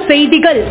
செய்திகள்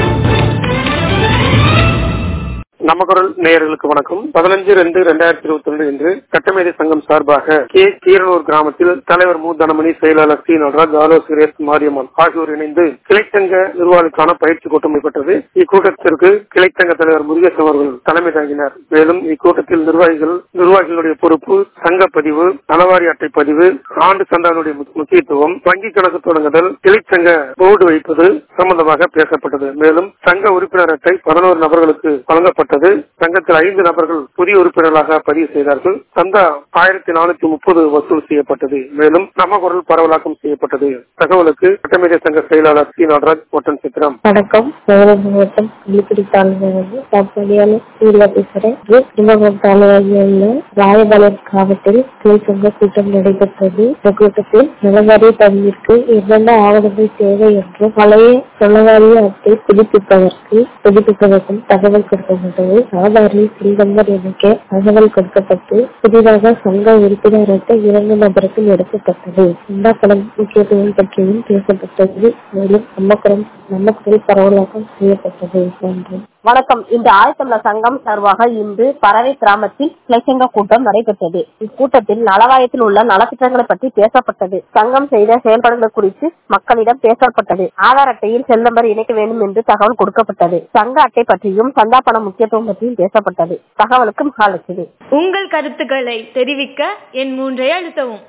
நமக்குரல் நேயர்களுக்கு வணக்கம் பதினஞ்சு ரெண்டு ரெண்டாயிரத்தி இருபத்தி ரெண்டு இன்று சட்டமேதை சங்கம் சார்பாக கே கீரனூர் கிராமத்தில் தலைவர் மு தனமணி செயலாளர் சி நடராஜ் ஆலோசகர் எஸ் மாரியம்மன் ஆகியோர் இணைந்து கிளைச்சங்க நிர்வாகிகளுக்கான பயிற்சி கூட்டம் நடைபெற்றது இக்கூட்டத்திற்கு கிளைச்சங்க தலைவர் முருகேசன் அவர்கள் தலைமை தாங்கினார் மேலும் இக்கூட்டத்தில் நிர்வாகிகள் நிர்வாகிகளுடைய பொறுப்பு சங்க பதிவு நலவாரி அட்டை பதிவு ஆண்டு சந்தானுடைய முக்கியத்துவம் வங்கி கணக்கு தொடங்குதல் கிளைச்சங்க போர்டு வைப்பது சம்பந்தமாக பேசப்பட்டது மேலும் சங்க உறுப்பினர் அட்டை பதினோரு நபர்களுக்கு வழங்கப்பட்டது சங்கத்தில் ஐந்து நபர்கள் புதிய உறுப்பினர்களாக பதிவு செய்தார்கள் சந்தா ஆயிரத்தி நானூத்தி முப்பது வசூல் செய்யப்பட்டது மேலும் நம்ம குரல் பரவலாக்கம் செய்யப்பட்டது தகவலுக்கு சட்டமேதை சங்க செயலாளர் சி நடராஜ் ஒட்டன் சித்திரம் வணக்கம் சேலம் மாவட்டம் பள்ளிக்குடி தாலுகாவில் தற்படியான சூர்யா பேசுறேன் திருமணம் தாலுகாவில் உள்ள ராயபாளையம் கிராமத்தில் கிளை சங்க கூட்டம் நடைபெற்றது இந்த கூட்டத்தில் நிலவரி பதிவிற்கு என்னென்ன ஆவணங்கள் தேவை என்றும் பழைய சொல்லவாரிய அட்டை புதுப்பிப்பதற்கு புதுப்பிப்பதற்கும் தகவல் கொடுக்கப்பட்டது ஆதாரில் சில் நம்பர் எண்ணிக்கை தகவல் கொடுக்கப்பட்டு புதிதாக சங்க உறுப்பினர் அட்டை இரண்டு நபருக்கும் எடுக்கப்பட்டது இந்த பணம் முக்கியத்துவம் பற்றியும் பேசப்பட்டது மேலும் நம்மக்குறம் நம்மக்குரல் பரவலாக்கம் செய்யப்பட்டது நன்றி வணக்கம் இன்று ஆயத்தமிழர் சங்கம் சார்பாக இன்று பறவை கிராமத்தில் கிளைச்சங்க கூட்டம் நடைபெற்றது இக்கூட்டத்தில் நலவாயத்தில் உள்ள நலத்திட்டங்களை பற்றி பேசப்பட்டது சங்கம் செய்த செயல்பாடுகள் குறித்து மக்களிடம் பேசப்பட்டது ஆதார் அட்டையில் செல் நம்பர் இணைக்க வேண்டும் என்று தகவல் கொடுக்கப்பட்டது சங்க அட்டை பற்றியும் சந்தா பணம் முக்கியத்துவம் பற்றியும் பேசப்பட்டது தகவலுக்கு மகாலட்சுமி உங்கள் கருத்துக்களை தெரிவிக்க என் மூன்றை அழுத்தவும்